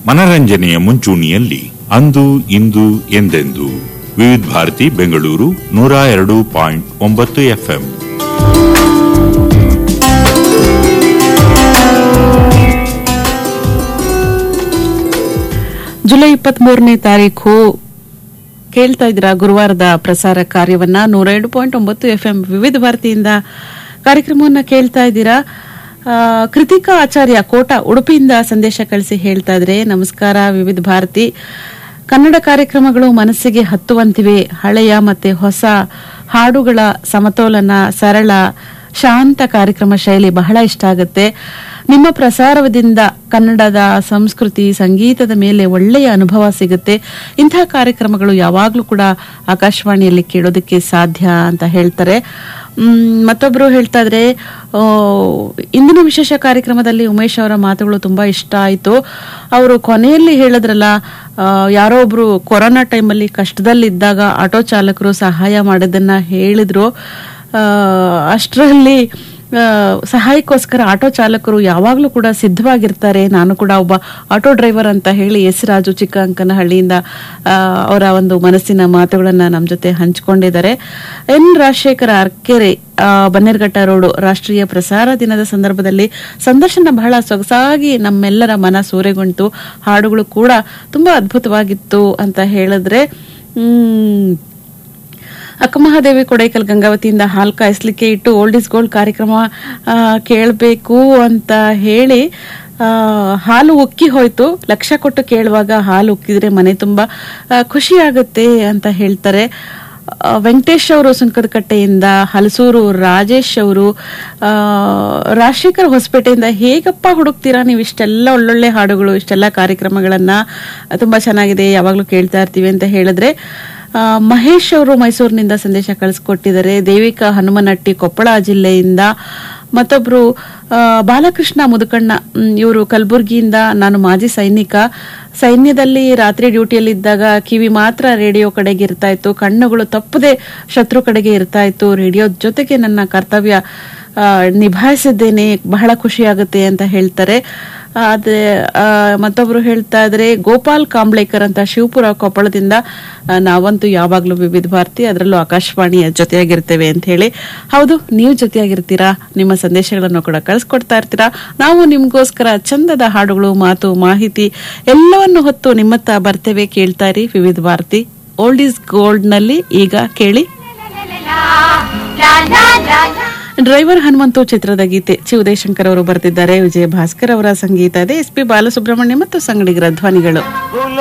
ಮನರಂಜನೆಯ ಮುಂಚೂಣಿಯಲ್ಲಿ ಅಂದು ಇಂದು ಎಂದೆಂದು ವಿವಿಧ ಭಾರತಿ ಬೆಂಗಳೂರು ನೂರ ಎರಡು ಪಾಯಿಂಟ್ ಒಂಬತ್ತು ಎಫ್ಎಂ ಜುಲೈ ಇಪ್ಪತ್ತ್ ಮೂರನೇ ತಾರೀಕು ಕೇಳ್ತಾ ಇದ್ದೀರಾ ಗುರುವಾರದ ಪ್ರಸಾರ ಕಾರ್ಯವನ್ನ ನೂರ ಎರಡು ಪಾಯಿಂಟ್ ಒಂಬತ್ತು ಎಫ್ಎಂ ವಿವಿಧ ಭಾರತಿಯಿಂದ ಕಾರ್ಯಕ್ರಮವನ್ನ ಕೇಳ್ತಾ ಇದ್ದೀರಾ ಆ, ಕೃತಿಕಾ ಆಚಾರ್ಯ ಕೋಟ ಉಡುಪಿಯಿಂದ ಸಂದೇಶ ಕಳಿಸಿ ಹೇಳ್ತಾ ಇದ್ರೆ ನಮಸ್ಕಾರ ವಿವಿಧ ಭಾರತಿ ಕನ್ನಡ ಕಾರ್ಯಕ್ರಮಗಳು ಮನಸ್ಸಿಗೆ ಹತ್ತುವಂತಿವೆ ಹಳೆಯ ಮತ್ತೆ ಹೊಸ ಹಾಡುಗಳ ಸಮತೋಲನ ಸರಳ ಶಾಂತ ಕಾರ್ಯಕ್ರಮ ಶೈಲಿ ಬಹಳ ಇಷ್ಟ ಆಗುತ್ತೆ ನಿಮ್ಮ ಪ್ರಸಾರದಿಂದ ಕನ್ನಡದ ಸಂಸ್ಕೃತಿ ಸಂಗೀತದ ಮೇಲೆ ಒಳ್ಳೆಯ ಅನುಭವ ಸಿಗುತ್ತೆ ಇಂತಹ ಕಾರ್ಯಕ್ರಮಗಳು ಯಾವಾಗಲೂ ಕೂಡ ಆಕಾಶವಾಣಿಯಲ್ಲಿ ಕೇಳೋದಕ್ಕೆ ಸಾಧ್ಯ ಅಂತ ಹೇಳ್ತಾರೆ ಮ್, ಮತ್ತೊಬ್ರು ಹೇಳ್ತಾ ಇದ್ರೆ ಆ, ಇಂದಿನ ವಿಶೇಷ ಕಾರ್ಯಕ್ರಮದಲ್ಲಿ ಉಮೇಶ್ ಅವರ ಮಾತುಗಳು ತುಂಬಾ ಇಷ್ಟ ಆಯ್ತು ಅವರು ಕೊನೆಯಲ್ಲಿ ಹೇಳಿದ್ರಲ್ಲ ಆ, ಯಾರೋ ಒಬ್ರು ಕೊರೋನಾ ಟೈಮಲ್ಲಿ ಕಷ್ಟದಲ್ಲಿದ್ದಾಗ ಆಟೋ ಚಾಲಕರು ಸಹಾಯ ಮಾಡೋದನ್ನ ಹೇಳಿದ್ರು ಆ, ಅಷ್ಟರಲ್ಲಿ ಆ, ಸಹಾಯಕ್ಕೋಸ್ಕರ ಆಟೋ ಚಾಲಕರು ಯಾವಾಗಲೂ ಕೂಡ ಸಿದ್ಧವಾಗಿರ್ತಾರೆ ನಾನು ಕೂಡ ಒಬ್ಬ ಆಟೋ ಡ್ರೈವರ್ ಅಂತ ಹೇಳಿ ಎಸ್ ರಾಜು ಚಿಕ್ಕಂಕನಹಳ್ಳಿಯಿಂದ ಆ, ಅವರ ಒಂದು ಮನಸ್ಸಿನ ಮಾತುಗಳನ್ನ ನಮ್ಮ ಜೊತೆ ಹಂಚಿಕೊಂಡಿದ್ದಾರೆ ಎನ್ ರಾಜಶೇಖರ ಅರ್ಕೆರೆ ಆ, ಬನ್ನೇರ್ಘಟ್ಟ ರೋಡು ರಾಷ್ಟ್ರೀಯ ಪ್ರಸಾರ ದಿನದ ಸಂದರ್ಭದಲ್ಲಿ ಸಂದರ್ಶನ ಬಹಳ ಸೊಗಸಾಗಿ ನಮ್ಮೆಲ್ಲರ ಮನ ಸೂರೆಗೊಂಡು ಹಾಡುಗಳು ಕೂಡ ತುಂಬಾ ಅದ್ಭುತವಾಗಿತ್ತು ಅಂತ ಹೇಳಿದ್ರೆ ಹ್ಮ್ ಅಕ್ಕಮಹಾದೇವಿ ಕೊಡೈಕಲ್ ಗಂಗಾವತಿಯಿಂದ ಹಾಲು ಕಾಯಿಸ್ಲಿಕ್ಕೆ ಇಟ್ಟು ಓಲ್ಡ್ ಇಸ್ ಗೋಲ್ಡ್ ಕಾರ್ಯಕ್ರಮ ಕೇಳಬೇಕು ಅಂತ ಹೇಳಿ ಆ, ಹಾಲು ಉಕ್ಕಿ ಹೋಯ್ತು ಲಕ್ಷ ಕೊಟ್ಟು ಕೇಳುವಾಗ ಹಾಲು ಉಕ್ಕಿದ್ರೆ ಮನೆ ತುಂಬಾ ಆ, ಖುಷಿ ಆಗುತ್ತೆ ಅಂತ ಹೇಳ್ತಾರೆ ಆ, ವೆಂಕಟೇಶ್ ಅವರು ಸುಂಕದಕಟ್ಟೆಯಿಂದ ಹಲಸೂರು ರಾಜೇಶ್ ಅವರು ಆ, ರಾಜಶೇಖರ್ ಹೊಸಪೇಟೆಯಿಂದ ಹೇಗಪ್ಪ ಹುಡುಕ್ತೀರಾ ನೀವು ಇಷ್ಟೆಲ್ಲ ಒಳ್ಳೊಳ್ಳೆ ಹಾಡುಗಳು ಇಷ್ಟೆಲ್ಲ ಕಾರ್ಯಕ್ರಮಗಳನ್ನ ತುಂಬಾ ಚೆನ್ನಾಗಿದೆ ಯಾವಾಗ್ಲೂ ಕೇಳ್ತಾ ಇರ್ತೀವಿ ಅಂತ ಹೇಳಿದ್ರೆ ಆ, ಮಹೇಶ್ ಅವರು ಮೈಸೂರಿನಿಂದ ಸಂದೇಶ ಕಳಿಸ್ಕೊಟ್ಟಿದ್ದಾರೆ ದೇವಿಕಾ ಹನುಮನಟ್ಟಿ ಕೊಪ್ಪಳ ಜಿಲ್ಲೆಯಿಂದ ಮತ್ತೊಬ್ರು ಆ, ಬಾಲಕೃಷ್ಣ ಮುದುಕಣ್ಣ ಇವರು ಕಲಬುರಗಿಯಿಂದ ನಾನು ಮಾಜಿ ಸೈನಿಕ ಸೈನ್ಯದಲ್ಲಿ ರಾತ್ರಿ ಡ್ಯೂಟಿಯಲ್ಲಿದ್ದಾಗ ಕಿವಿ ಮಾತ್ರ ರೇಡಿಯೋ ಕಡೆಗೆ ಇರ್ತಾ ಇತ್ತು ಕಣ್ಣುಗಳು ತಪ್ಪದೆ ಶತ್ರು ಕಡೆಗೆ ಇರ್ತಾ ಇತ್ತು ರೇಡಿಯೋ ಜೊತೆಗೆ ನನ್ನ ಕರ್ತವ್ಯ ಆ, ನಿಭಾಯಿಸಿದ್ದೇನೆ ಬಹಳ ಖುಷಿ ಆಗುತ್ತೆ ಅಂತ ಹೇಳ್ತಾರೆ ಆದ್ರೆ ಆ, ಮತ್ತೊಬ್ರು ಹೇಳ್ತಾ ಇದ್ರೆ ಗೋಪಾಲ್ ಕಾಂಬ್ಳೇಕರ್ ಅಂತ ಶಿವಪುರ ಕೊಪ್ಪಳದಿಂದ ಆ, ನಾವಂತೂ ಯಾವಾಗ್ಲೂ ವಿವಿಧ ಭಾರತಿ ಅದರಲ್ಲೂ ಆಕಾಶವಾಣಿಯ ಜೊತೆಯಾಗಿರ್ತೇವೆ ಅಂತ ಹೇಳಿ ಹೌದು ನೀವು ಜೊತೆಯಾಗಿರ್ತೀರಾ ನಿಮ್ಮ ಸಂದೇಶಗಳನ್ನು ಕೂಡ ಕಳಿಸ್ಕೊಡ್ತಾ ಇರ್ತೀರಾ ನಾವು ನಿಮ್ಗೋಸ್ಕರ ಚಂದದ ಹಾಡುಗಳು ಮಾತು ಮಾಹಿತಿ ಎಲ್ಲವನ್ನು ಹೊತ್ತು ನಿಮ್ಮತ್ತ ಬರ್ತೇವೆ ಕೇಳ್ತಾ ಇರಿ ವಿವಿಧ ಭಾರತಿ ಓಲ್ಡ್ ಈಸ್ ಗೋಲ್ಡ್ ನಲ್ಲಿ ಈಗ ಕೇಳಿ ಡ್ರೈವರ್ ಹನುಮಂತು ಚಿತ್ರದ ಗೀತೆ ಚಿ ಉದಯಶಂಕರ್ ಅವರು ಬರೆದಿದ್ದಾರೆ ವಿಜಯ ಭಾಸ್ಕರ್ ಅವರ ಸಂಗೀತ ಇದೆ ಎಸ್ ಪಿ ಬಾಲಸುಬ್ರಹ್ಮಣ್ಯ ಮತ್ತು ಸಂಗಡಿಗರ ಧ್ವನಿಗಳು